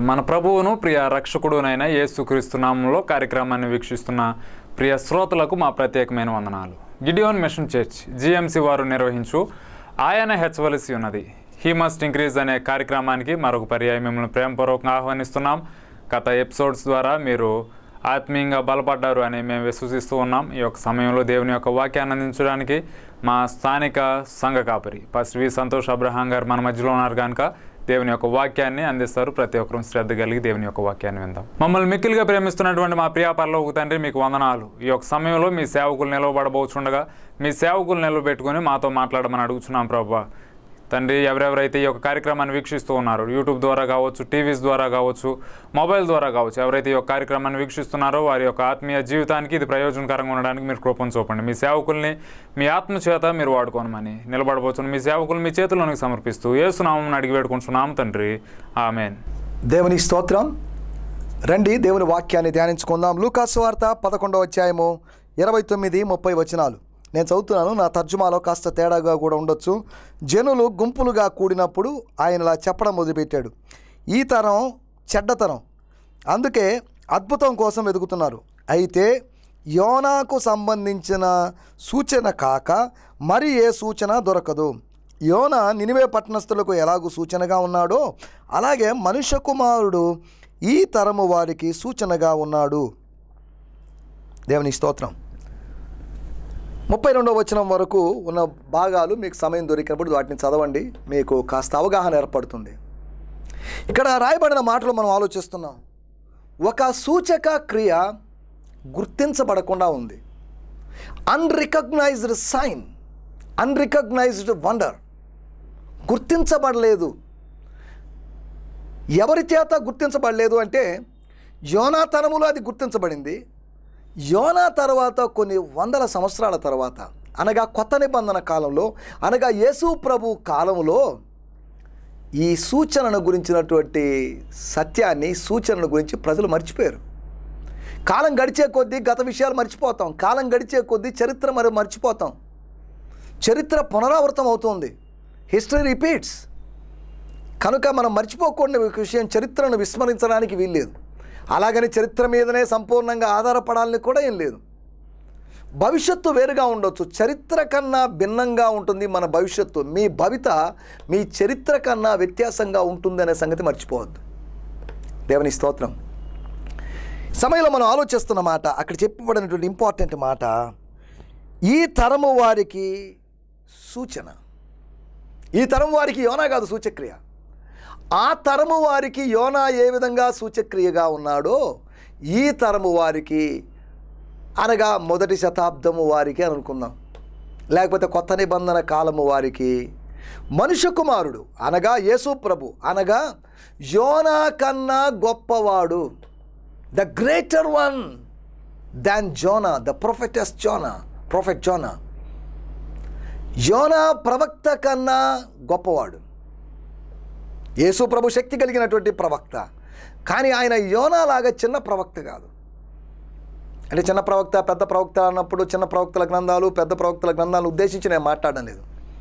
మన ప్రభువును ప్రియ రక్షకుడునైన యేసుక్రీస్తు నామంలో కార్యక్రమాన్ని వీక్షిస్తున్న ప్రియ శ్రోతలకు మా ప్రత్యేకమైన వందనాలు గిడియోన్ మిషన్ చర్చ్ జిఎంసి వారు నిర్వహించు ఆయన హెచ్చవలసి ఉన్నది హీ మస్ట్ ఇంక్రీజ్ అనే కార్యక్రమానికి మరొక పర్యాయం మిమ్మల్ని ప్రేమపూర్వకంగా ఆహ్వానిస్తున్నాం గత ఎపిసోడ్స్ ద్వారా మీరు ఆత్మీయంగా బలపడ్డారు అని మేము విశ్వసిస్తూ ఉన్నాం ఈ యొక్క సమయంలో దేవుని యొక్క వాక్యాన్ని అందించడానికి మా స్థానిక సంఘ కాపరి ఫస్ట్ వి సంతోష్ అబ్రహాం గారు మన మధ్యలో ఉన్నారు కనుక దేవుని యొక్క వాక్యాన్ని అందిస్తారు ప్రతి ఒక్కరూ శ్రద్ధ కలిగి దేవుని యొక్క వాక్యాన్ని విందాం మమ్మల్ని మిక్కిలిగా ప్రేమిస్తున్నటువంటి మా ప్రియా పరలోక తండ్రి మీకు వందనాలు ఈ యొక్క సమయంలో మీ సేవకులు నిలవబడబోచుండగా మీ సేవకులు నిలవబెట్టుకుని మాతో మాట్లాడమని అడుగుతున్నాం ప్రభా తండ్రి ఎవరెవరైతే ఈ యొక్క కార్యక్రమాన్ని వీక్షిస్తూ ఉన్నారు యూట్యూబ్ ద్వారా కావచ్చు టీవీస్ ద్వారా కావచ్చు మొబైల్ ద్వారా కావచ్చు ఎవరైతే ఈ యొక్క కార్యక్రమాన్ని వీక్షిస్తున్నారో వారి యొక్క ఆత్మీయ జీవితానికి ఇది ప్రయోజనకరంగా ఉండడానికి మీరు కృపను చూపండి మీ సేవకుల్ని మీ ఆత్మ చేత మీరు వాడుకోనమని నిలబడబోతున్న మీ సేవకులు మీ చేతుల్లోనికి సమర్పిస్తూ ఏసునామం అడిగి వేడుకుంటున్నాం తండ్రి ఆమెన్ దేవుని స్తోత్రం రండి దేవుని వాక్యాన్ని ధ్యానించుకుందాం లూకాసు వార్త పదకొండవ అధ్యాయము ఇరవై తొమ్మిది ముప్పై వచనాలు నేను చదువుతున్నాను నా తర్జుమాలో కాస్త తేడాగా కూడా ఉండొచ్చు జనులు గుంపులుగా కూడినప్పుడు ఆయన ఇలా చెప్పడం మొదలుపెట్టాడు ఈ తరం చెడ్డతనం అందుకే అద్భుతం కోసం వెతుకుతున్నారు అయితే యోనాకు సంబంధించిన సూచన కాక మరి ఏ సూచన దొరకదు యోన నినివే పట్టణస్థులకు ఎలాగూ సూచనగా ఉన్నాడో అలాగే మనుష్య కుమారుడు ఈ తరము వారికి సూచనగా ఉన్నాడు దేవుని స్తోత్రం ముప్పై రెండవ వచనం వరకు ఉన్న భాగాలు మీకు సమయం దొరికినప్పుడు వాటిని చదవండి మీకు కాస్త అవగాహన ఏర్పడుతుంది ఇక్కడ రాయబడిన మాటలు మనం ఆలోచిస్తున్నాం ఒక సూచక క్రియ గుర్తించబడకుండా ఉంది అన్రికగ్నైజ్డ్ సైన్ అన్రికగ్నైజ్డ్ వండర్ గుర్తించబడలేదు ఎవరి చేత గుర్తించబడలేదు అంటే యోనా తరములో అది గుర్తించబడింది యోనా తర్వాత కొన్ని వందల సంవత్సరాల తర్వాత అనగా కొత్త నిబంధన కాలంలో అనగా యేసు ప్రభు కాలంలో ఈ సూచనను గురించినటువంటి సత్యాన్ని సూచనను గురించి ప్రజలు మర్చిపోయారు కాలం గడిచే కొద్దీ గత విషయాలు మర్చిపోతాం కాలం గడిచే కొద్దీ చరిత్ర మరి మర్చిపోతాం చరిత్ర పునరావృతం అవుతుంది హిస్టరీ రిపీట్స్ కనుక మనం మర్చిపోకుండా ఒక విషయం చరిత్రను విస్మరించడానికి వీల్లేదు అలాగని చరిత్ర మీదనే సంపూర్ణంగా ఆధారపడాలని కూడా ఏం లేదు భవిష్యత్తు వేరుగా ఉండొచ్చు చరిత్ర కన్నా భిన్నంగా ఉంటుంది మన భవిష్యత్తు మీ భవిత మీ చరిత్ర కన్నా వ్యత్యాసంగా ఉంటుంది అనే సంగతి మర్చిపోవద్దు దేవుని స్తోత్రం సమయంలో మనం ఆలోచిస్తున్న మాట అక్కడ చెప్పబడినటువంటి ఇంపార్టెంట్ మాట ఈ తరము వారికి సూచన ఈ తరం వారికి యోనా కాదు సూచక్రియ ఆ తరము వారికి యోనా ఏ విధంగా సూచక్రియగా ఉన్నాడో ఈ తరము వారికి అనగా మొదటి శతాబ్దము వారికి అని అనుకుందాం లేకపోతే కొత్త నిబంధన కాలము వారికి మనుష్య కుమారుడు అనగా యేసు ప్రభు అనగా యోనా కన్నా గొప్పవాడు the greater one than Jonah the prophets Jonah prophet Jonah యోనా ప్రవక్త కన్నా గొప్పవాడు యేసు ప్రభు శక్తి కలిగినటువంటి ప్రవక్త కానీ ఆయన యోనాలాగా చిన్న ప్రవక్త కాదు అంటే చిన్న ప్రవక్త పెద్ద ప్రవక్త అన్నప్పుడు చిన్న ప్రవక్తల గ్రంథాలు పెద్ద ప్రవక్తల గ్రంథాలు ఉద్దేశించి నేను మాట్లాడడం లేదు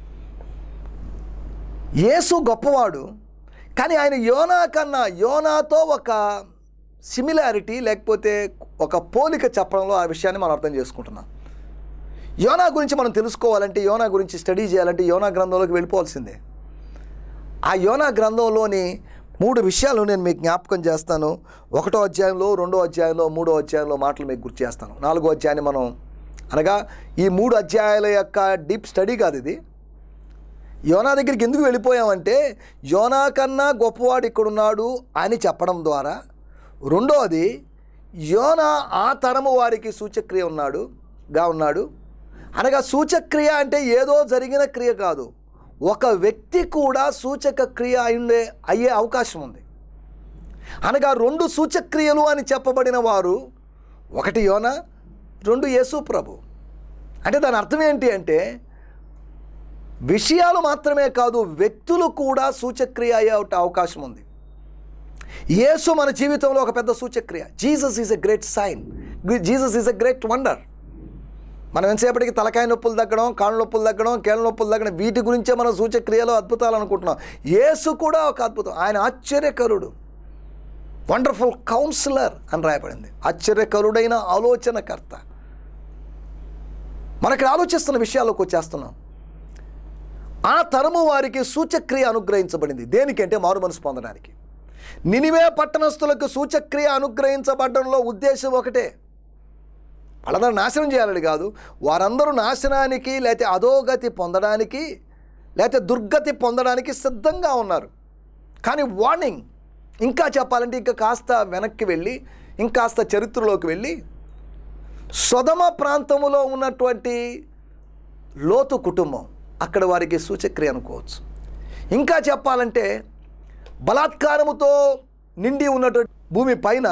యేసు గొప్పవాడు కానీ ఆయన యోనా కన్నా యోనాతో ఒక సిమిలారిటీ లేకపోతే ఒక పోలిక చెప్పడంలో ఆ విషయాన్ని మనం అర్థం చేసుకుంటున్నాం యోనా గురించి మనం తెలుసుకోవాలంటే యోనా గురించి స్టడీ చేయాలంటే యోనా గ్రంథంలోకి వెళ్ళిపోవాల్సిందే ఆ యోనా గ్రంథంలోని మూడు విషయాలు నేను మీకు జ్ఞాపకం చేస్తాను ఒకటో అధ్యాయంలో రెండో అధ్యాయంలో మూడో అధ్యాయంలో మాటలు మీకు గుర్తు చేస్తాను నాలుగో అధ్యాయాన్ని మనం అనగా ఈ మూడు అధ్యాయాల యొక్క డీప్ స్టడీ కాదు ఇది యోనా దగ్గరికి ఎందుకు వెళ్ళిపోయామంటే యోనా కన్నా గొప్పవాడు ఇక్కడున్నాడు అని చెప్పడం ద్వారా రెండోది యోనా ఆ తరము వారికి సూచక్రియ ఉన్నాడు గా ఉన్నాడు అనగా సూచక్రియ అంటే ఏదో జరిగిన క్రియ కాదు ఒక వ్యక్తి కూడా సూచక క్రియ అయిండే అయ్యే అవకాశం ఉంది అనగా రెండు సూచక్రియలు అని చెప్పబడిన వారు ఒకటి యోన రెండు యేసు ప్రభు అంటే దాని అర్థం ఏంటి అంటే విషయాలు మాత్రమే కాదు వ్యక్తులు కూడా సూచక్రియ అయ్యే అవకాశం ఉంది యేసు మన జీవితంలో ఒక పెద్ద సూచక్రియ Jesus is a great sign Jesus is a great wonder మనం ఎంతసేపటికి తలకాయ నొప్పులు తగ్గడం కాళ్ళ నొప్పులు తగ్గడం కీళ్ళ నొప్పులు తగ్గడం వీటి గురించే మనం సూచక్రియలు అద్భుతాలు అనుకుంటున్నాం యేసు కూడా ఒక అద్భుతం ఆయన ఆశ్చర్యకరుడు వండర్ఫుల్ కౌన్సిలర్ అని రాయబడింది ఆశ్చర్యకరుడైన ఆలోచనకర్త మనకి ఆలోచిస్తున్న విషయాల్లోకి వచ్చేస్తున్నాం ఆ తరము వారికి సూచక్రియ అనుగ్రహించబడింది దేనికంటే మారు మనసు పొందడానికి నినివే పట్టణస్థులకు సూచక్రియ అనుగ్రహించబడడంలో ఉద్దేశం ఒకటే వాళ్ళందరూ నాశనం చేయాలని కాదు వారందరూ నాశనానికి లేకపోతే అధోగతి పొందడానికి లేకపోతే దుర్గతి పొందడానికి సిద్ధంగా ఉన్నారు కానీ వార్నింగ్ ఇంకా చెప్పాలంటే ఇంకా కాస్త వెనక్కి వెళ్ళి ఇంకాస్త చరిత్రలోకి వెళ్ళి సొదమ ప్రాంతములో ఉన్నటువంటి లోతు కుటుంబం అక్కడ వారికి సూచక్రియ అనుకోవచ్చు ఇంకా చెప్పాలంటే బలాత్కారముతో నిండి ఉన్నటువంటి భూమి పైన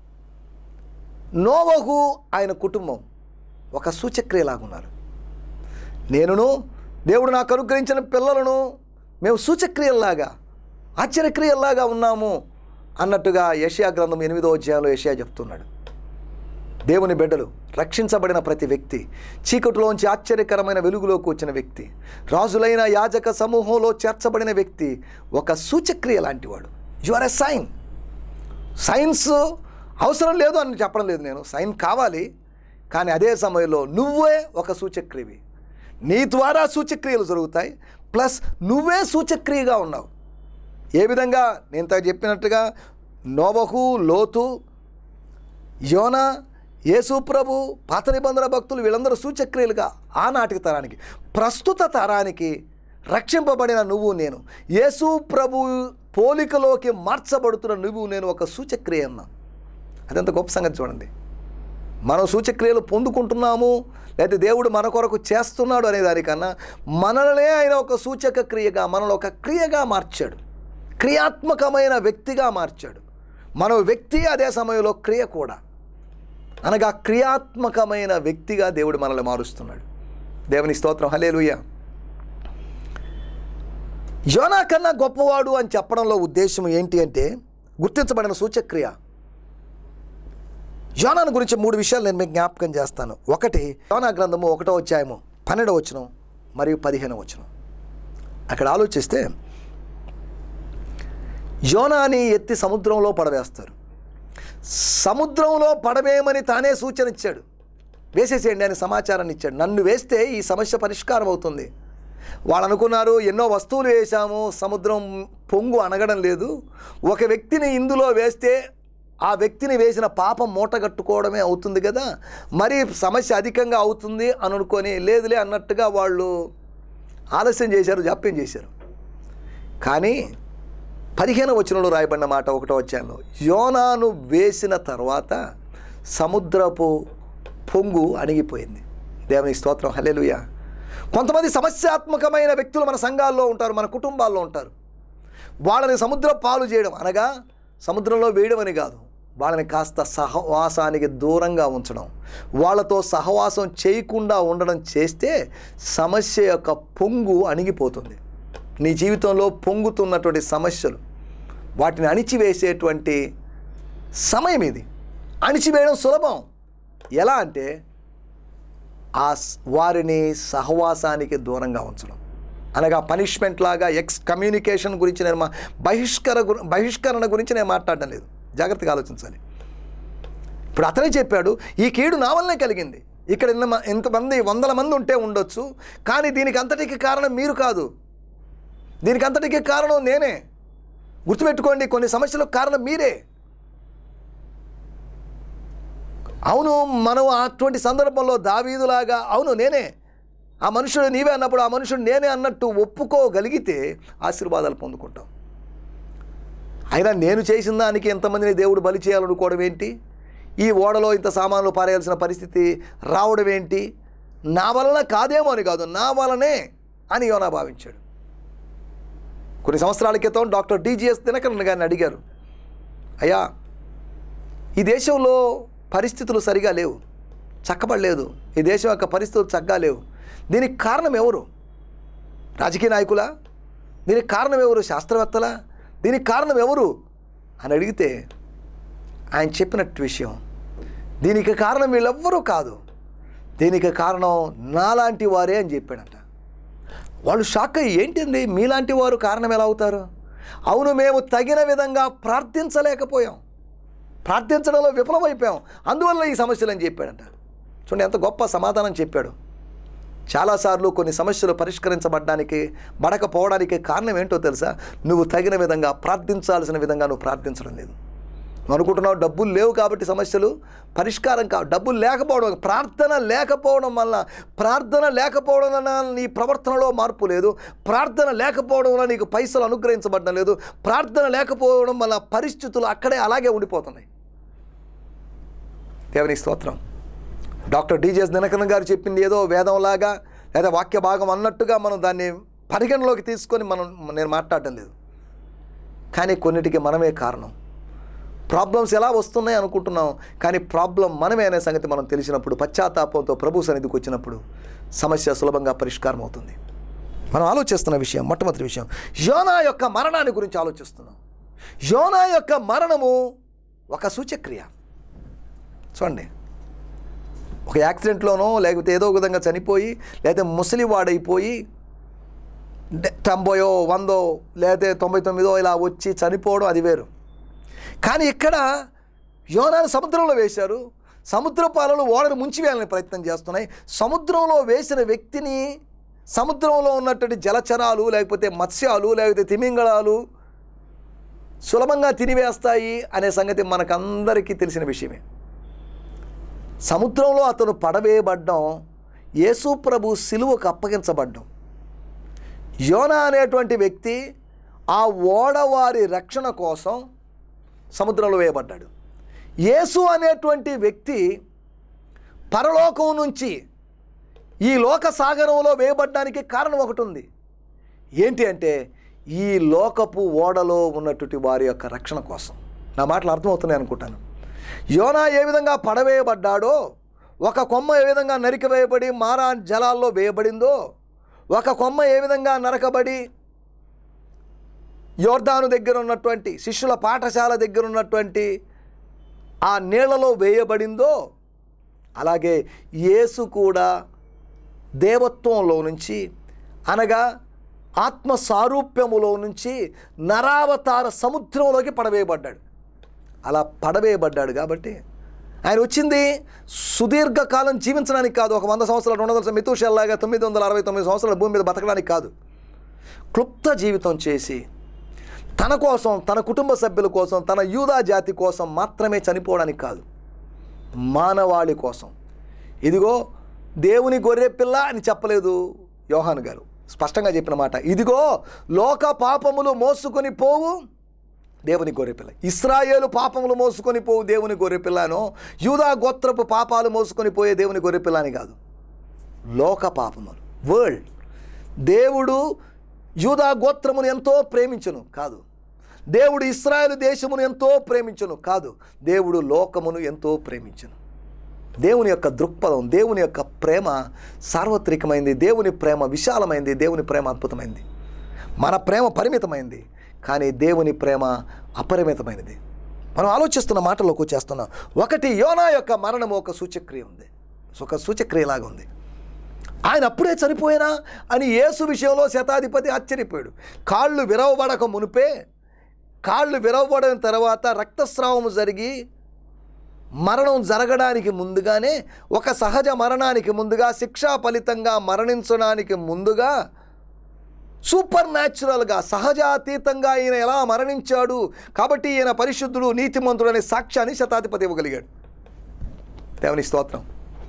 నోవహు ఆయన కుటుంబం ఒక సూచక్రియలాగున్నారు నేనును దేవుడు నాకు అనుగ్రహించిన పిల్లలను మేము సూచక్రియల్లాగా ఆశ్చర్యక్రియల్లాగా ఉన్నాము అన్నట్టుగా యషయా గ్రంథం ఎనిమిదో అధ్యాయంలో యషయా చెప్తున్నాడు దేవుని బిడ్డలు రక్షించబడిన ప్రతి వ్యక్తి చీకటిలోంచి ఆశ్చర్యకరమైన వెలుగులోకి వచ్చిన వ్యక్తి రాజులైన యాజక సమూహంలో చేర్చబడిన వ్యక్తి ఒక సూచక్రియ లాంటివాడు you are a sign signs అవసరం లేదు అని చెప్పడం లేదు నేను సైన్ కావాలి కానీ అదే సమయంలో నువ్వే ఒక సూచక్రియవి నీ ద్వారా సూచక్రియలు జరుగుతాయి ప్లస్ నువ్వే సూచక్రియగా ఉన్నావు ఏ విధంగా నేను ఇంతకు చెప్పినట్టుగా నోబహు లోతు యోనా యేసు ప్రభు పాత నిబంధన భక్తులు వీళ్ళందరూ సూచక్రియలుగా ఆనాటికి తరానికి ప్రస్తుత తరానికి రక్షింపబడిన నువ్వు నేను యేసు ప్రభు పోలికలోకి మార్చబడుతున్న నువ్వు నేను ఒక సూచక్రియ అన్నా అదంత గొప్ప సంగతి చూడండి మనం సూచక్రియలు పొందుకుంటున్నాము లేదా దేవుడు మన కొరకు చేస్తున్నాడు అనే దానికన్నా మనల్నే ఆయన ఒక సూచక క్రియగా మనల్ని ఒక క్రియగా మార్చాడు క్రియాత్మకమైన వ్యక్తిగా మార్చాడు మన వ్యక్తి అదే సమయంలో క్రియ కూడా అనగా క్రియాత్మకమైన వ్యక్తిగా దేవుడు మనల్ని మారుస్తున్నాడు దేవుని స్తోత్రం హలేలుయ్య యోనా కన్నా గొప్పవాడు అని చెప్పడంలో ఉద్దేశం ఏంటి అంటే గుర్తించబడిన సూచక్రియ యోనాను గురించి మూడు విషయాలు నేను మీకు జ్ఞాపకం చేస్తాను ఒకటి యోనా గ్రంథము ఒకటో అధ్యాయము పన్నెండవ వచనం మరియు పదిహేనవ వచనం అక్కడ ఆలోచిస్తే యోనాని ఎత్తి సముద్రంలో పడవేస్తారు సముద్రంలో పడవేయమని తానే సూచన ఇచ్చాడు వేసేసేయండి అని సమాచారాన్ని ఇచ్చాడు నన్ను వేస్తే ఈ సమస్య పరిష్కారం అవుతుంది వాళ్ళు అనుకున్నారు ఎన్నో వస్తువులు వేశాము సముద్రం పొంగు అనగడం లేదు ఒక వ్యక్తిని ఇందులో వేస్తే ఆ వ్యక్తిని వేసిన పాపం మూటగట్టుకోవడమే అవుతుంది కదా మరి సమస్య అధికంగా అవుతుంది అని అనుకొని లేదులే అన్నట్టుగా వాళ్ళు ఆలస్యం చేశారు జాప్యం చేశారు కానీ పదిహేను వచనంలో రాయబడిన మాట ఒకటో వచ్చాను యోనాను వేసిన తర్వాత సముద్రపు పొంగు అణిగిపోయింది దేవుని స్తోత్రం హల్లెలూయా కొంతమంది సమస్యాత్మకమైన వ్యక్తులు మన సంఘాల్లో ఉంటారు మన కుటుంబాల్లో ఉంటారు వాళ్ళని సముద్ర పాలు చేయడం అనగా సముద్రంలో వేయడం అని కాదు వాళ్ళని కాస్త సహవాసానికి దూరంగా ఉంచడం వాళ్ళతో సహవాసం చేయకుండా ఉండడం చేస్తే సమస్య యొక్క పొంగు అణిగిపోతుంది నీ జీవితంలో పొంగుతున్నటువంటి సమస్యలు వాటిని అణిచివేసేటువంటి సమయం ఇది అణిచివేయడం సులభం ఎలా అంటే ఆ స్- వారిని సహవాసానికి దూరంగా ఉంచడం అనగా పనిష్మెంట్ లాగా ఎక్స్ కమ్యూనికేషన్ గురించి నేను మా బహిష్కర గు- బహిష్కరణ గురించి నేను మాట్లాడడం లేదు జాగ్రత్తగా ఆలోచించాలి ఇప్పుడు అతనే చెప్పాడు ఈ కీడు నా వల్లనే కలిగింది ఇక్కడ ఇన్న మ- ఇంతమంది వందల మంది ఉంటే ఉండొచ్చు కానీ దీనికి అంతటికి కారణం మీరు కాదు దీనికి అంతటికి కారణం నేనే గుర్తుపెట్టుకోండి కొన్ని సమస్యలకు కారణం మీరే అవును మనం అటువంటి సందర్భంలో దావీదులాగా అవును నేనే ఆ మనుషుడు నీవే అన్నప్పుడు ఆ మనుషుడు నేనే అన్నట్టు ఒప్పుకోగలిగితే ఆశీర్వాదాలు పొందుకుంటాం అయినా నేను చేసిన దానికి ఎంతమందిని దేవుడు బలి చేయాలనుకోవడం ఏంటి ఈ ఓడలో ఇంత సామాన్లు పారేయాల్సిన పరిస్థితి రావడం ఏంటి నా వలన కాదేమో అని కాదు నా వలనే అని యోనా భావించాడు కొన్ని సంవత్సరాల క్రితం డాక్టర్ డిజిఎస్ దినకరన్ గారిని అడిగారు అయ్యా ఈ దేశంలో పరిస్థితులు సరిగా లేవు చక్కబడలేదు ఈ దేశం యొక్క పరిస్థితులు చక్కగా లేవు దీనికి కారణం ఎవరు రాజకీయ నాయకులా దీనికి కారణం ఎవరు శాస్త్రవేత్తలా దీనికి కారణం ఎవరు అని అడిగితే ఆయన చెప్పినట్టు విషయం దీనికి కారణం వీళ్ళెవ్వరూ కాదు దీనికి కారణం నాలాంటి వారే అని చెప్పాడట వాళ్ళు షాక్ అయ్యి ఏంటండి మీలాంటి వారు కారణం ఎలా అవుతారు అవును మేము తగిన విధంగా ప్రార్థించలేకపోయాం ప్రార్థించడంలో విఫలమైపోయాం అందువల్ల ఈ సమస్యలు అని చెప్పాడంట చూడండి ఎంత గొప్ప సమాధానం చెప్పాడు చాలాసార్లు కొన్ని సమస్యలు పరిష్కరించబడడానికి బడకపోవడానికి కారణం ఏంటో తెలుసా నువ్వు తగిన విధంగా ప్రార్థించాల్సిన విధంగా నువ్వు ప్రార్థించడం లేదు నువ్వు అనుకుంటున్నావు డబ్బులు లేవు కాబట్టి సమస్యలు పరిష్కారం కావు డబ్బులు లేకపోవడం ప్రార్థన లేకపోవడం వల్ల ప్రార్థన లేకపోవడం వలన నీ ప్రవర్తనలో మార్పు లేదు ప్రార్థన లేకపోవడం వల్ల నీకు పైసలు అనుగ్రహించబడడం లేదు ప్రార్థన లేకపోవడం వల్ల పరిస్థితులు అక్కడే అలాగే ఉండిపోతున్నాయి దేవుని స్తోత్రం డాక్టర్ డిజెస్ దినకరన్ గారు చెప్పింది ఏదో వేదంలాగా లేదా వాక్య భాగం అన్నట్టుగా మనం దాన్ని పరిగణలోకి తీసుకొని మనం నేను మాట్లాడటం లేదు కానీ కొన్నిటికి మనమే కారణం ప్రాబ్లమ్స్ ఎలా వస్తున్నాయి అనుకుంటున్నాం కానీ ప్రాబ్లం మనమే అనే సంగతి మనం తెలిసినప్పుడు పశ్చాత్తాపంతో ప్రభు సన్నిధికి వచ్చినప్పుడు సమస్య సులభంగా పరిష్కారం అవుతుంది మనం ఆలోచిస్తున్న విషయం మొట్టమొదటి విషయం యోనా యొక్క మరణాన్ని గురించి ఆలోచిస్తున్నాం యోనా యొక్క మరణము ఒక సూచక్రియ చూడండి ఒక యాక్సిడెంట్లోనో లేకపోతే ఏదో ఒక విధంగా చనిపోయి లేకపోతే ముసలివాడైపోయి డె- తొంభయో వందో లేకపోతే తొంభై తొమ్మిదో ఇలా వచ్చి చనిపోవడం అది వేరు కానీ ఇక్కడ యోనాను సముద్రంలో వేశారు సముద్ర పాలలు ఓడను ముంచివేయాలని ప్రయత్నం చేస్తున్నాయి సముద్రంలో వేసిన వ్యక్తిని సముద్రంలో ఉన్నటువంటి జలచరాలు లేకపోతే మత్స్యాలు లేకపోతే తిమింగళాలు సులభంగా తినివేస్తాయి అనే సంగతి మనకందరికీ తెలిసిన విషయమే సముద్రంలో అతను పడవేయబడ్డం యేసు ప్రభు సిలువకు అప్పగించబడ్డం యోనా అనేటువంటి వ్యక్తి ఆ ఓడవారి రక్షణ కోసం సముద్రంలో వేయబడ్డాడు యేసు అనేటువంటి వ్యక్తి పరలోకం నుంచి ఈ లోక సాగరంలో వేయబడ్డానికి కారణం ఒకటి ఉంది ఏంటి అంటే ఈ లోకపు ఓడలో ఉన్నటువంటి వారి యొక్క రక్షణ కోసం నా మాటలు అర్థమవుతున్నాయి అనుకుంటాను యోనా ఏ విధంగా పడవేయబడ్డాడో ఒక కొమ్మ ఏ విధంగా నరికివేయబడి మారా జలాల్లో వేయబడిందో ఒక కొమ్మ ఏ విధంగా నరకబడి యోర్దాను దగ్గర ఉన్నటువంటి శిష్యుల పాఠశాల దగ్గర ఉన్నటువంటి ఆ నీళ్లలో వేయబడిందో అలాగే యేసు కూడా దేవత్వంలో నుంచి అనగా ఆత్మ సారూప్యములో నుంచి నరావతార సముద్రంలోకి పడవేయబడ్డాడు అలా పడవేయబడ్డాడు కాబట్టి ఆయన వచ్చింది సుదీర్ఘకాలం జీవించడానికి కాదు ఒక వంద సంవత్సరాలు రెండు వందల మితుషల్లాగా తొమ్మిది వందల అరవై తొమ్మిది సంవత్సరాల భూమి మీద బతకడానికి కాదు క్లుప్త జీవితం చేసి తన కోసం తన కుటుంబ సభ్యుల కోసం తన యూదా జాతి కోసం మాత్రమే చనిపోవడానికి కాదు మానవాళి కోసం ఇదిగో దేవుని గొర్రె పిల్ల అని చెప్పలేదు యోహాన్ గారు స్పష్టంగా చెప్పిన మాట ఇదిగో లోక పాపములు మోసుకొని పోవు దేవుని గొర్రెపిల్ల ఇస్రాయేలు పాపములు మోసుకొని పోవు దేవుని గొర్రెపిల్లను యూదా గోత్రపు పాపాలు మోసుకొని పోయే దేవుని గొర్రెపిల్ల అని కాదు లోక పాపములు వరల్డ్ దేవుడు యూదా గోత్రమును ఎంతో ప్రేమించును కాదు దేవుడు ఇస్రాయేల్ దేశమును ఎంతో ప్రేమించును కాదు దేవుడు లోకమును ఎంతో ప్రేమించును దేవుని యొక్క దృక్పథం దేవుని యొక్క ప్రేమ సార్వత్రికమైంది దేవుని ప్రేమ విశాలమైంది దేవుని ప్రేమ అద్భుతమైంది మన ప్రేమ పరిమితమైంది కానీ దేవుని ప్రేమ అపరిమితమైనది మనం ఆలోచిస్తున్న మాటలోకి వచ్చేస్తున్నాం ఒకటి యోనా యొక్క మరణము ఒక సూచక్రియ ఉంది ఒక సూచక్రియలాగా ఉంది ఆయన అప్పుడే చనిపోయినా అని యేసు విషయంలో శతాధిపతి ఆశ్చర్యపోయాడు కాళ్ళు విరవబడక మునిపే కాళ్ళు విరవబడిన తర్వాత రక్తస్రావము జరిగి మరణం జరగడానికి ముందుగానే ఒక సహజ మరణానికి ముందుగా శిక్షా ఫలితంగా మరణించడానికి ముందుగా సూపర్ న్యాచురల్గా సహజాతీతంగా ఈయన ఎలా మరణించాడు కాబట్టి ఈయన పరిశుద్ధుడు నీతిమంతుడు అనే సాక్ష్యాన్ని శతాధిపతి ఇవ్వగలిగాడు దేవుని స్తోత్రం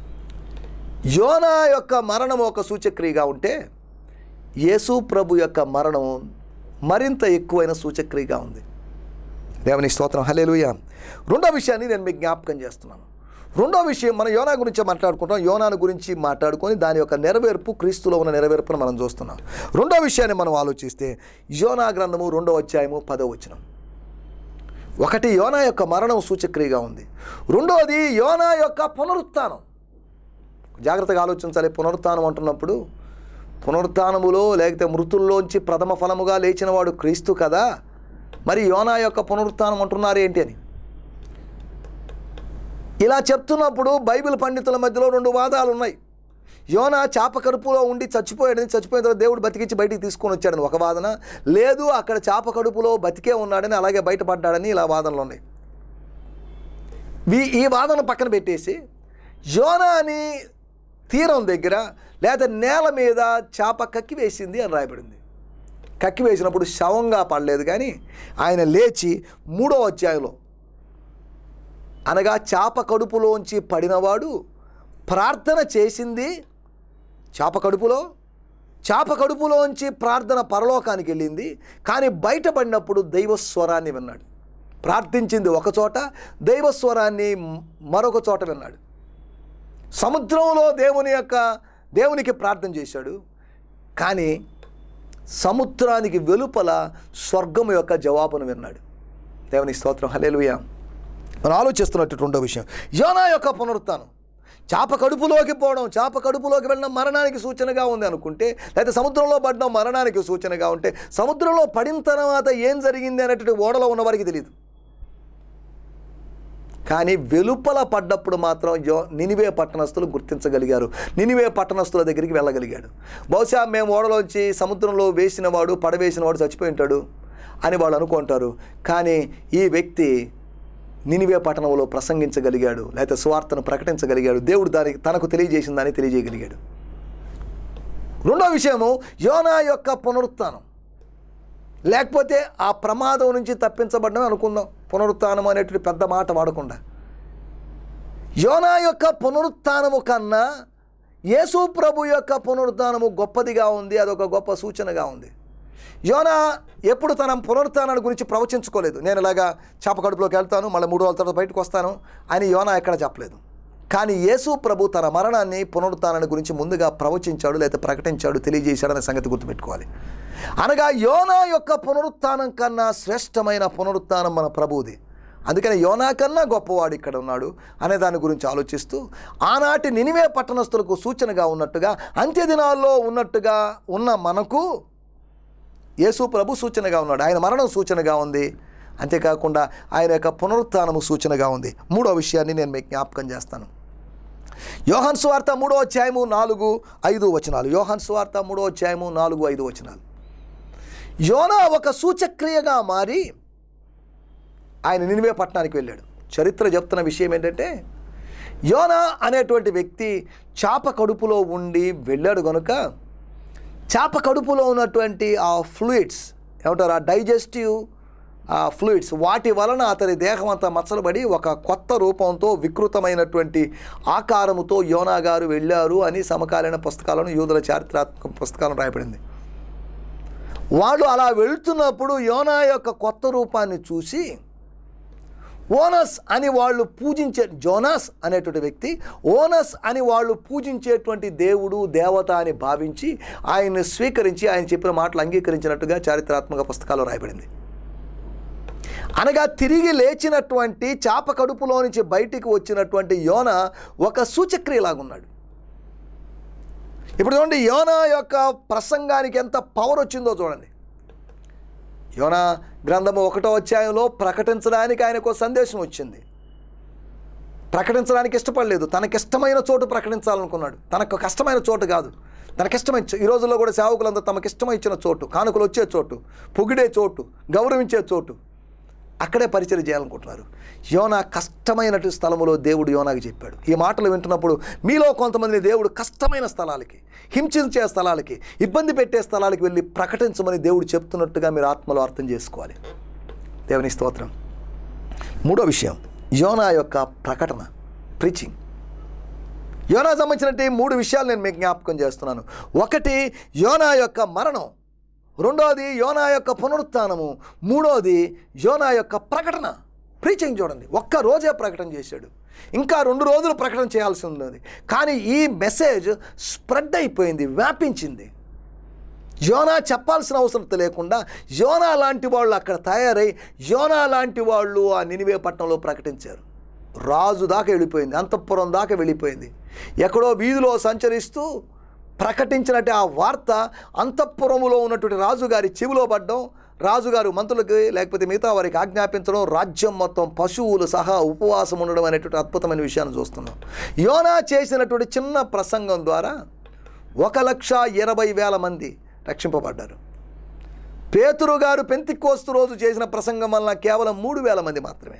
యోనా యొక్క మరణం ఒక సూచక్రియగా ఉంటే యేసు ప్రభు యొక్క మరణం మరింత ఎక్కువైన సూచక్రియగా ఉంది దేవుని స్తోత్రం హలేలుయ రెండో విషయాన్ని నేను మీకు జ్ఞాపకం చేస్తున్నాను రెండో విషయం మనం యోనా గురించి మాట్లాడుకుంటాం యోనాను గురించి మాట్లాడుకొని దాని యొక్క నెరవేర్పు క్రీస్తులో ఉన్న నెరవేర్పును మనం చూస్తున్నాం రెండో విషయాన్ని మనం ఆలోచిస్తే యోనా గ్రంథము రెండో అధ్యాయము పదో వచనం ఒకటి యోనా యొక్క మరణం సూచక్రియగా ఉంది రెండోది యోనా యొక్క పునరుత్థానం జాగ్రత్తగా ఆలోచించాలి పునరుత్థానం అంటున్నప్పుడు పునరుత్థానములో లేకపోతే మృతుల్లోంచి ప్రథమ ఫలముగా లేచినవాడు క్రీస్తు కదా మరి యోనా యొక్క పునరుత్థానం అంటున్నారు ఏంటి అని ఇలా చెప్తున్నప్పుడు బైబిల్ పండితుల మధ్యలో రెండు వాదాలు ఉన్నాయి యోనా చాప కడుపులో ఉండి చచ్చిపోయాడని చచ్చిపోయిన తర్వాత దేవుడు బతికించి బయటికి తీసుకొని వచ్చాడని ఒక వాదన లేదు అక్కడ చాప కడుపులో బతికే ఉన్నాడని అలాగే బయటపడ్డాడని ఇలా వాదనలు ఉన్నాయి వీ ఈ వాదన పక్కన పెట్టేసి యోనాని తీరం దగ్గర లేదా నేల మీద చేప కక్కి వేసింది అని రాయబడింది కక్కి వేసినప్పుడు శవంగా పడలేదు కానీ ఆయన లేచి మూడో అధ్యాయంలో అనగా చేప కడుపులోంచి పడినవాడు ప్రార్థన చేసింది చేప కడుపులో చేప కడుపులోంచి ప్రార్థన పరలోకానికి వెళ్ళింది కానీ బయటపడినప్పుడు దైవస్వరాన్ని విన్నాడు ప్రార్థించింది ఒక చోట దైవస్వరాన్ని మరొక చోట విన్నాడు సముద్రంలో దేవుని యొక్క దేవునికి ప్రార్థన చేశాడు కానీ సముద్రానికి వెలుపల స్వర్గం యొక్క జవాబును విన్నాడు దేవుని స్తోత్రం హలేలుయా మనం ఆలోచిస్తున్నట్టు రెండో విషయం యోనా యొక్క పునరుత్థానం చేప కడుపులోకి పోవడం చేప కడుపులోకి వెళ్ళడం మరణానికి సూచనగా ఉంది అనుకుంటే లేదా సముద్రంలో పడడం మరణానికి సూచనగా ఉంటే సముద్రంలో పడిన తర్వాత ఏం జరిగింది అనేటువంటి ఓడలో ఉన్న వారికి తెలియదు కానీ వెలుపల పడ్డప్పుడు మాత్రం యో నినివే పట్టణస్తులు గుర్తించగలిగారు నినివే పట్టణస్తుల దగ్గరికి వెళ్ళగలిగాడు బహుశా మేము ఓడలోంచి సముద్రంలో వేసిన వాడు పడవేసిన వాడు చచ్చిపోయి ఉంటాడు అని వాళ్ళు అనుకుంటారు కానీ ఈ వ్యక్తి నినివే పట్టణంలో ప్రసంగించగలిగాడు లేకపోతే సువార్తను ప్రకటించగలిగాడు దేవుడు దానికి తనకు తెలియజేసిన దాన్ని తెలియజేయగలిగాడు రెండో విషయము యోనా యొక్క పునరుత్థానం లేకపోతే ఆ ప్రమాదం నుంచి తప్పించబడ్డం అనుకుందాం పునరుత్థానం అనేటువంటి పెద్ద మాట వాడకుండా యోనా యొక్క పునరుత్థానము కన్నా యేసు ప్రభు యొక్క పునరుత్థానము గొప్పదిగా ఉంది అదొక గొప్ప సూచనగా ఉంది యోనా ఎప్పుడు తన పునరుత్థానాన్ని గురించి ప్రవచించుకోలేదు నేను ఇలాగా చేప కడుపులోకి వెళ్తాను మళ్ళీ మూడు రోజుల తర్వాత బయటకు వస్తాను అని యోనా ఎక్కడ చెప్పలేదు కానీ యేసు ప్రభు తన మరణాన్ని పునరుత్థానాన్ని గురించి ముందుగా ప్రవచించాడు లేదా ప్రకటించాడు తెలియజేశాడు అనే సంగతి గుర్తుపెట్టుకోవాలి అనగా యోనా యొక్క పునరుత్థానం కన్నా శ్రేష్టమైన పునరుత్థానం మన ప్రభువుది అందుకని యోనా కన్నా గొప్పవాడు ఇక్కడ ఉన్నాడు అనే దాని గురించి ఆలోచిస్తూ ఆనాటి నినివే పట్టణస్తులకు సూచనగా ఉన్నట్టుగా అంత్య దినాల్లో ఉన్నట్టుగా ఉన్న మనకు యేసు ప్రభు సూచనగా ఉన్నాడు ఆయన మరణం సూచనగా ఉంది అంతేకాకుండా ఆయన యొక్క పునరుత్థానము సూచనగా ఉంది మూడో విషయాన్ని నేను మీకు జ్ఞాపకం చేస్తాను యోహన్ స్వార్త మూడో అధ్యాయము నాలుగు ఐదు వచనాలు యోహన్ స్వార్త మూడో అధ్యాయము నాలుగు ఐదు వచనాలు యోనా ఒక సూచక్రియగా మారి ఆయన నినివే పట్టణానికి వెళ్ళాడు చరిత్ర చెప్తున్న విషయం ఏంటంటే యోనా అనేటువంటి వ్యక్తి చాప కడుపులో ఉండి వెళ్ళాడు కనుక చేప కడుపులో ఉన్నటువంటి ఆ ఫ్లూయిడ్స్ ఏమంటారు ఆ డైజెస్టివ్ ఆ ఫ్లూయిడ్స్ వాటి వలన అతని దేహం అంతా మచ్చలబడి ఒక కొత్త రూపంతో వికృతమైనటువంటి ఆకారముతో యోనా గారు వెళ్ళారు అని సమకాలీన పుస్తకాలను యూదుల చారిత్రాత్మక పుస్తకాలను రాయబడింది వాళ్ళు అలా వెళ్తున్నప్పుడు యోనా యొక్క కొత్త రూపాన్ని చూసి ఓనస్ అని వాళ్ళు పూజించే జోనాస్ అనేటువంటి వ్యక్తి ఓనస్ అని వాళ్ళు పూజించేటువంటి దేవుడు దేవత అని భావించి ఆయన్ని స్వీకరించి ఆయన చెప్పిన మాటలు అంగీకరించినట్టుగా చారిత్రాత్మక పుస్తకాలు రాయబడింది అనగా తిరిగి లేచినటువంటి చాప కడుపులో నుంచి బయటికి వచ్చినటువంటి యోన ఒక సూచక్రియలాగున్నాడు ఇప్పుడు చూడండి యోన యొక్క ప్రసంగానికి ఎంత పవర్ వచ్చిందో చూడండి యోనా గ్రంథము ఒకటో అధ్యాయంలో ప్రకటించడానికి ఆయనకు ఒక సందేశం వచ్చింది ప్రకటించడానికి ఇష్టపడలేదు తనకిష్టమైన చోటు ప్రకటించాలనుకున్నాడు తనకు కష్టమైన చోటు కాదు తనకిష్టమైన చో- ఈ రోజుల్లో కూడా సేవకులంతా తమకిష్టమైన ఇచ్చిన చోటు కానుకలు వచ్చే చోటు పొగిడే చోటు గౌరవించే చోటు అక్కడే పరిచయం చేయాలనుకుంటున్నారు యోనా కష్టమైనటువంటి స్థలములో దేవుడు యోనాకి చెప్పాడు ఈ మాటలు వింటున్నప్పుడు మీలో కొంతమంది దేవుడు కష్టమైన స్థలాలకి హింసించే స్థలాలకి ఇబ్బంది పెట్టే స్థలాలకి వెళ్ళి ప్రకటించమని దేవుడు చెప్తున్నట్టుగా మీరు ఆత్మలో అర్థం చేసుకోవాలి దేవుని స్తోత్రం మూడో విషయం యోనా యొక్క ప్రకటన ప్రీచింగ్ యోనా సంబంధించినట్టు మూడు విషయాలు నేను మీకు జ్ఞాపకం చేస్తున్నాను ఒకటి యోనా యొక్క మరణం రెండోది యోనా యొక్క పునరుత్థానము మూడోది యోనా యొక్క ప్రకటన ప్రీచింగ్ చూడండి ఒక్క రోజే ప్రకటన చేశాడు ఇంకా రెండు రోజులు ప్రకటన చేయాల్సి ఉన్నది కానీ ఈ మెసేజ్ స్ప్రెడ్ అయిపోయింది వ్యాపించింది యోనా చెప్పాల్సిన అవసరం లేకుండా యోనా లాంటి వాళ్ళు అక్కడ తయారై యోనా లాంటి వాళ్ళు ఆ నినివే పట్టణంలో ప్రకటించారు రాజు దాకా వెళ్ళిపోయింది అంతఃపురం దాకా వెళ్ళిపోయింది ఎక్కడో వీధిలో సంచరిస్తూ ప్రకటించినట్టు ఆ వార్త అంతఃపురములో ఉన్నటువంటి రాజుగారి చెవిలో పడ్డం రాజుగారు మంత్రులకి లేకపోతే మిగతా వారికి ఆజ్ఞాపించడం రాజ్యం మొత్తం పశువులు సహా ఉపవాసం ఉండడం అనేటువంటి అద్భుతమైన విషయాన్ని చూస్తున్నాం యోనా చేసినటువంటి చిన్న ప్రసంగం ద్వారా ఒక లక్ష ఇరవై వేల మంది రక్షింపబడ్డారు పేతురు గారు పెంతికోస్తు రోజు చేసిన ప్రసంగం వలన కేవలం మూడు వేల మంది మాత్రమే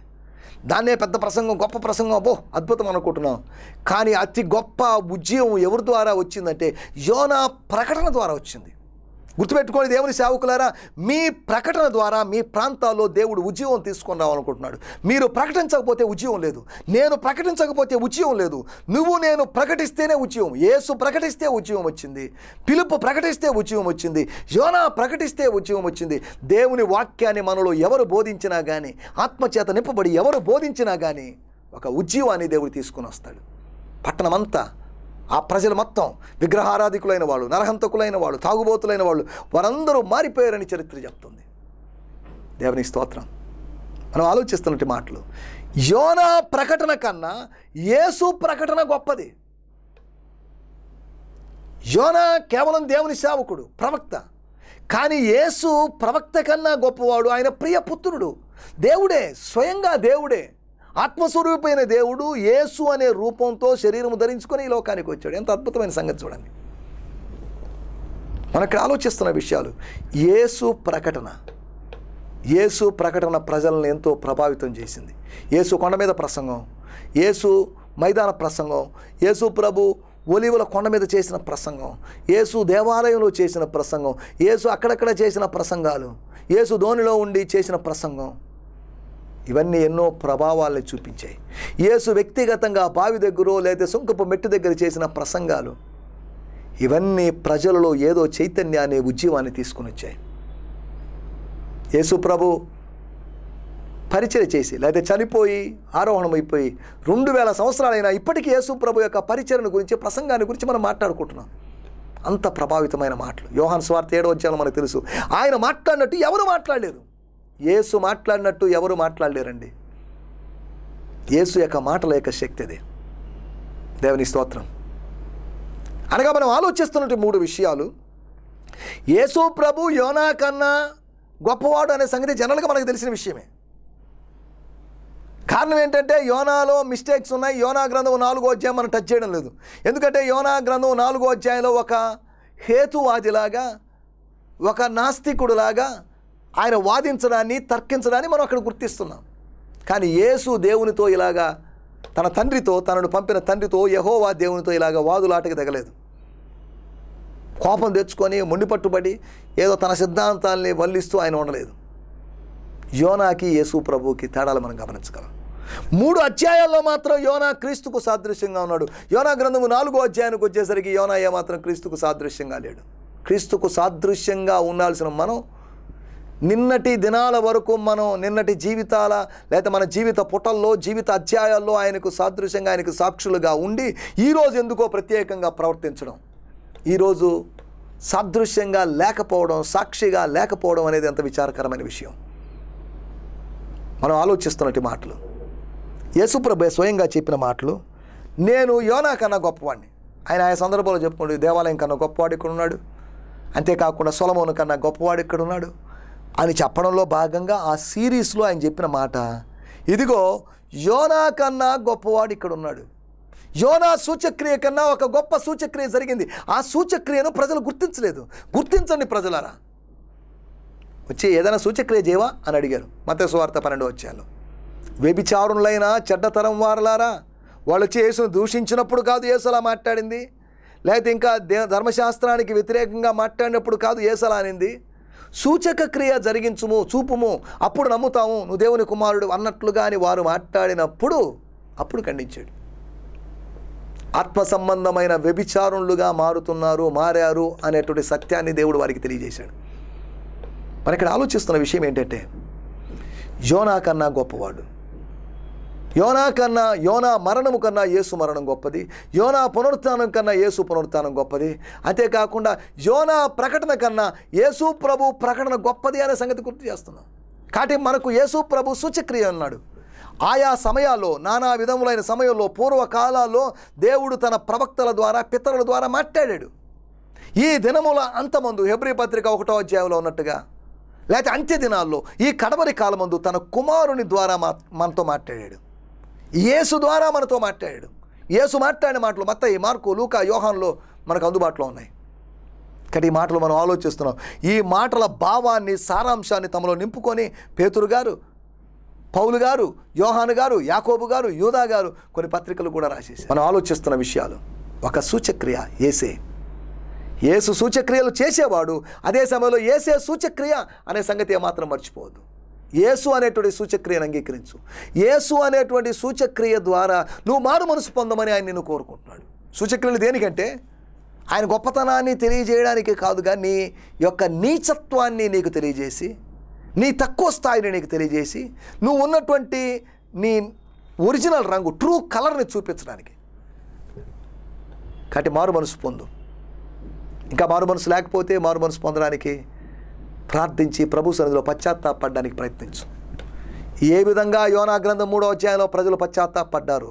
దాన్నే పెద్ద ప్రసంగం గొప్ప ప్రసంగం అబ్బో అద్భుతం అనుకుంటున్నాం కానీ అతి గొప్ప ఉద్యమం ఎవరి ద్వారా వచ్చిందంటే యోనా ప్రకటన ద్వారా వచ్చింది గుర్తుపెట్టుకోండి దేవుని సేవకులారా మీ ప్రకటన ద్వారా మీ ప్రాంతాల్లో దేవుడు ఉద్యోగం తీసుకొని రావాలనుకుంటున్నాడు మీరు ప్రకటించకపోతే ఉద్యోగం లేదు నేను ప్రకటించకపోతే ఉద్యోగం లేదు నువ్వు నేను ప్రకటిస్తేనే ఉద్యోగం యేసు ప్రకటిస్తే ఉద్యోగం వచ్చింది పిలుపు ప్రకటిస్తే ఉద్యోగం వచ్చింది యోనా ప్రకటిస్తే ఉద్యోగం వచ్చింది దేవుని వాక్యాన్ని మనలో ఎవరు బోధించినా కానీ ఆత్మచేత నింపబడి ఎవరు బోధించినా కానీ ఒక ఉద్యోగాన్ని దేవుడు తీసుకుని వస్తాడు పట్టణమంతా ఆ ప్రజలు మొత్తం విగ్రహారాధికులైన వాళ్ళు నరహంతకులైన వాళ్ళు తాగుబోతులైన వాళ్ళు వారందరూ మారిపోయారని చరిత్ర చెప్తుంది దేవుని స్తోత్రం మనం ఆలోచిస్తున్నట్టు మాటలు యోనా ప్రకటన కన్నా యేసు ప్రకటన గొప్పది యోనా కేవలం దేవుని సేవకుడు ప్రవక్త కానీ యేసు ప్రవక్త కన్నా గొప్పవాడు ఆయన ప్రియ పుత్రుడు దేవుడే స్వయంగా దేవుడే ఆత్మస్వరూపైన దేవుడు యేసు అనే రూపంతో శరీరం ధరించుకొని ఈ లోకానికి వచ్చాడు ఎంత అద్భుతమైన సంగతి చూడండి మనం ఇక్కడ ఆలోచిస్తున్న విషయాలు యేసు ప్రకటన యేసు ప్రకటన ప్రజలను ఎంతో ప్రభావితం చేసింది యేసు కొండ మీద ప్రసంగం యేసు మైదాన ప్రసంగం యేసు ప్రభు ఒలివుల కొండ మీద చేసిన ప్రసంగం యేసు దేవాలయంలో చేసిన ప్రసంగం యేసు అక్కడక్కడ చేసిన ప్రసంగాలు యేసు ధోనిలో ఉండి చేసిన ప్రసంగం ఇవన్నీ ఎన్నో ప్రభావాలను చూపించాయి యేసు వ్యక్తిగతంగా బావి దగ్గర లేదా సుంకపు మెట్టు దగ్గర చేసిన ప్రసంగాలు ఇవన్నీ ప్రజలలో ఏదో చైతన్యాన్ని ఉద్యమాన్ని తీసుకుని వచ్చాయి యేసు ప్రభు పరిచయం చేసి లేదా చనిపోయి ఆరోహణమైపోయి రెండు వేల సంవత్సరాలైనా ఇప్పటికీ యేసు ప్రభు యొక్క పరిచరణ గురించి ప్రసంగాన్ని గురించి మనం మాట్లాడుకుంటున్నాం అంత ప్రభావితమైన మాటలు యోహాన్ స్వార్థ ఏడో వచ్చాను మనకు తెలుసు ఆయన మాట్లాడినట్టు ఎవరు మాట్లాడలేరు యేసు మాట్లాడినట్టు ఎవరు మాట్లాడలేరండి యేసు యొక్క మాటల యొక్క శక్తి అదే దేవుని స్తోత్రం అనగా మనం ఆలోచిస్తున్నట్టు మూడు విషయాలు యేసు ప్రభు యోనా కన్నా గొప్పవాడు అనే సంగతి జనరల్గా మనకు తెలిసిన విషయమే కారణం ఏంటంటే యోనాలో మిస్టేక్స్ ఉన్నాయి యోనా గ్రంథం నాలుగో అధ్యాయం మనం టచ్ చేయడం లేదు ఎందుకంటే యోనా గ్రంథం నాలుగో అధ్యాయంలో ఒక హేతువాదిలాగా ఒక నాస్తికుడులాగా ఆయన వాదించడాన్ని తర్కించడాన్ని మనం అక్కడ గుర్తిస్తున్నాం కానీ యేసు దేవునితో ఇలాగా తన తండ్రితో తనను పంపిన తండ్రితో యహోవా దేవునితో ఇలాగా వాదులాటకి తగలేదు కోపం తెచ్చుకొని మొండి పట్టుబడి ఏదో తన సిద్ధాంతాల్ని వల్లిస్తూ ఆయన ఉండలేదు యోనాకి యేసు ప్రభుకి తేడాలు మనం గమనించగలం మూడు అధ్యాయాల్లో మాత్రం యోనా క్రీస్తుకు సాదృశ్యంగా ఉన్నాడు యోనా గ్రంథము నాలుగో అధ్యాయానికి వచ్చేసరికి యోనా ఏమాత్రం క్రీస్తుకు సాదృశ్యంగా లేడు క్రీస్తుకు సాదృశ్యంగా ఉండాల్సిన మనం నిన్నటి దినాల వరకు మనం నిన్నటి జీవితాల లేదా మన జీవిత పుటల్లో జీవిత అధ్యాయాల్లో ఆయనకు సాదృశ్యంగా ఆయనకు సాక్షులుగా ఉండి ఈరోజు ఎందుకో ప్రత్యేకంగా ప్రవర్తించడం ఈరోజు సాదృశ్యంగా లేకపోవడం సాక్షిగా లేకపోవడం అనేది ఎంత విచారకరమైన విషయం మనం ఆలోచిస్తున్నట్టు మాటలు యేసుప్రభు స్వయంగా చెప్పిన మాటలు నేను యోనా కన్నా గొప్పవాడిని ఆయన ఆయా సందర్భంలో చెప్పుకోండి దేవాలయం కన్నా గొప్పవాడు ఇక్కడ ఉన్నాడు అంతేకాకుండా సొలమోను కన్నా గొప్పవాడు ఇక్కడ ఉన్నాడు అని చెప్పడంలో భాగంగా ఆ సిరీస్లో ఆయన చెప్పిన మాట ఇదిగో యోనా కన్నా గొప్పవాడు ఇక్కడ ఉన్నాడు యోనా సూచక్రియ కన్నా ఒక గొప్ప సూచక్రియ జరిగింది ఆ సూచక్రియను ప్రజలు గుర్తించలేదు గుర్తించండి ప్రజలారా వచ్చి ఏదైనా సూచక్రియ చేయవా అని అడిగారు మతస్వార్త పన్నెండు వచ్చాను వ్యభిచారులైన చెడ్డతరం వారలారా వాళ్ళు వచ్చి యేసును దూషించినప్పుడు కాదు యేసు అలా మాట్లాడింది లేకపోతే ఇంకా దే ధర్మశాస్త్రానికి వ్యతిరేకంగా మాట్లాడినప్పుడు కాదు యేసు అలా అనింది సూచక క్రియ జరిగించుము చూపుము అప్పుడు నమ్ముతాము నువ్వు దేవుని కుమారుడు అన్నట్లుగా అని వారు మాట్లాడినప్పుడు అప్పుడు ఖండించాడు ఆత్మ సంబంధమైన వ్యభిచారులుగా మారుతున్నారు మారారు అనేటువంటి సత్యాన్ని దేవుడు వారికి తెలియజేశాడు మరి ఇక్కడ ఆలోచిస్తున్న విషయం ఏంటంటే యోనా కన్నా గొప్పవాడు యోనా కన్నా యోనా మరణము కన్నా యేసు మరణం గొప్పది యోనా పునరుత్థానం కన్నా యేసు పునరుత్థానం గొప్పది అంతేకాకుండా యోనా ప్రకటన కన్నా యేసు ప్రభు ప్రకటన గొప్పది అనే సంగతి గుర్తు చేస్తున్నాం కాబట్టి మనకు యేసు ప్రభు సూచక్రియ అన్నాడు ఆయా సమయాల్లో నానా విధములైన సమయంలో పూర్వకాలాల్లో దేవుడు తన ప్రవక్తల ద్వారా పితరుల ద్వారా మాట్లాడాడు ఈ దినముల అంతమందు హెబ్రి పత్రిక ఒకటో అధ్యాయంలో ఉన్నట్టుగా లేకపోతే అంత్య దినాల్లో ఈ కడవరి కాలమందు తన కుమారుని ద్వారా మా మనతో మాట్లాడాడు యేసు ద్వారా మనతో మాట్లాడాడు యేసు మాట్లాడిన మాటలు మత్త ఈ మార్కు లూకా యోహాన్లో మనకు అందుబాటులో ఉన్నాయి కానీ ఈ మాటలు మనం ఆలోచిస్తున్నాం ఈ మాటల భావాన్ని సారాంశాన్ని తమలో నింపుకొని పేతురు గారు పౌలు గారు యోహాను గారు యాకోబు గారు యూదా గారు కొన్ని పత్రికలు కూడా రాసేసారు మనం ఆలోచిస్తున్న విషయాలు ఒక సూచక్రియ ఏసే ఏసు సూచక్రియలు చేసేవాడు అదే సమయంలో ఏసే సూచక్రియ అనే సంగతి ఏమాత్రం మర్చిపోవద్దు యేసు అనేటువంటి సూచక్రియను అంగీకరించు యేసు అనేటువంటి సూచక్రియ ద్వారా నువ్వు మారు మనసు పొందమని ఆయన నిన్ను కోరుకుంటున్నాడు సూచక్రియలు దేనికంటే ఆయన గొప్పతనాన్ని తెలియజేయడానికి కాదుగా నీ యొక్క నీచత్వాన్ని నీకు తెలియజేసి నీ తక్కువ స్థాయిని నీకు తెలియజేసి నువ్వు ఉన్నటువంటి నీ ఒరిజినల్ రంగు ట్రూ కలర్ని చూపించడానికి కాబట్టి మారు మనసు పొందు ఇంకా మారు మనసు లేకపోతే మారు మనసు పొందడానికి ప్రార్థించి ప్రభు సన్నిధిలో పశ్చాత్తాపడడానికి ప్రయత్నించు ఏ విధంగా యోనా గ్రంథం మూడో అధ్యాయంలో ప్రజలు పశ్చాత్తాపడ్డారు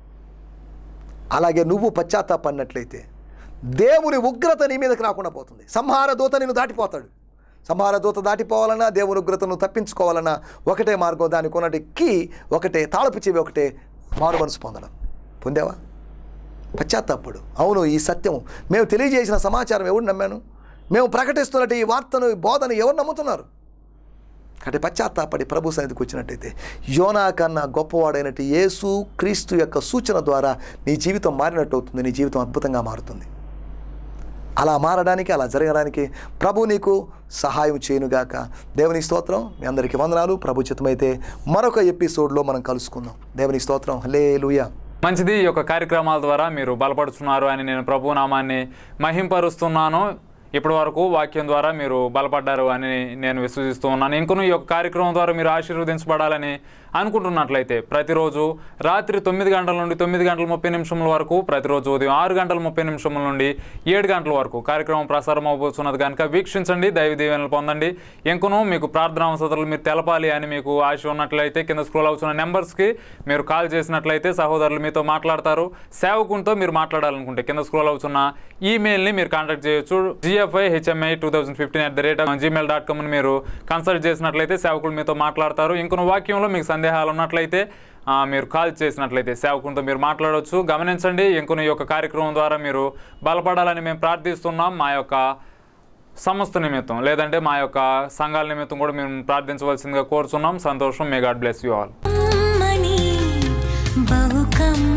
అలాగే నువ్వు పశ్చాత్తాపడినట్లయితే దేవుని ఉగ్రత నీ మీదకి రాకుండా పోతుంది సంహార దూత నిన్ను దాటిపోతాడు సంహార దూత దాటిపోవాలన్నా దేవుని ఉగ్రతను తప్పించుకోవాలన్నా ఒకటే మార్గం దానికి ఉన్నటి కీ ఒకటే తాళపు చెవి ఒకటే మారు మనసు పొందడం పొందావా పశ్చాత్తాపడు అవును ఈ సత్యం మేము తెలియజేసిన సమాచారం ఎవరు నమ్మాను మేము ప్రకటిస్తున్నట్టు ఈ వార్తను ఈ బోధను ఎవరు నమ్ముతున్నారు కాబట్టి పశ్చాత్తాపడి ప్రభు సన్నిధికి వచ్చినట్టయితే యోనా కన్నా గొప్పవాడైనట్టు యేసు క్రీస్తు యొక్క సూచన ద్వారా నీ జీవితం మారినట్టు అవుతుంది నీ జీవితం అద్భుతంగా మారుతుంది అలా మారడానికి అలా జరగడానికి ప్రభు నీకు సహాయం చేయనుగాక దేవుని స్తోత్రం మీ అందరికీ వందనాలు ప్రభు చిత్తమైతే మరొక ఎపిసోడ్లో మనం కలుసుకుందాం దేవుని స్తోత్రం హలే మంచిది ఈ యొక్క కార్యక్రమాల ద్వారా మీరు బలపడుతున్నారు అని నేను ప్రభు నామాన్ని మహింపరుస్తున్నాను ఇప్పటి వరకు వాక్యం ద్వారా మీరు బలపడ్డారు అని నేను విశ్వసిస్తూ ఉన్నాను ఇంకను ఈ యొక్క కార్యక్రమం ద్వారా మీరు ఆశీర్వదించబడాలని అనుకుంటున్నట్లయితే ప్రతిరోజు రాత్రి తొమ్మిది గంటల నుండి తొమ్మిది గంటల ముప్పై నిమిషముల వరకు ప్రతిరోజు ఉదయం ఆరు గంటల ముప్పై నిమిషముల నుండి ఏడు గంటల వరకు కార్యక్రమం ప్రసారం అవబోతున్నది కనుక వీక్షించండి దైవ దీవెనలు పొందండి ఇంకను మీకు ప్రార్థనా అవసరాలు మీరు తెలపాలి అని మీకు ఆశ ఉన్నట్లయితే కింద స్క్రోల్ అవుతున్న నెంబర్స్కి మీరు కాల్ చేసినట్లయితే సహోదరులు మీతో మాట్లాడతారు సేవకునితో మీరు మాట్లాడాలనుకుంటే కింద స్క్రోల్ అవుతున్న ఈమెయిల్ని మీరు కాంటాక్ట్ చేయొచ్చు GFI HMI two thousand fifteen at the rate Gmail dot కామ్ని మీరు కన్సల్ట్ చేసినట్లయితే సేవకులు మీతో మాట్లాడతారు ఇంకొన వాక్యంలో మీకు సందేహాలు ఉన్నట్లయితే ఆ, మీరు కాల్ చేసినట్లయితే సేవకునితో మీరు మాట్లాడవచ్చు గమనించండి ఇంకొన ఈ యొక్క కార్యక్రమం ద్వారా మీరు బలపడాలని మేము ప్రార్థిస్తున్నాం మా యొక్క సంస్థ నిమిత్తం లేదంటే మా యొక్క సంఘాల నిమిత్తం కూడా మేము ప్రార్థించవలసిందిగా కోరుచున్నాం సంతోషం may God bless you all కమ్మని బహు కమ్మని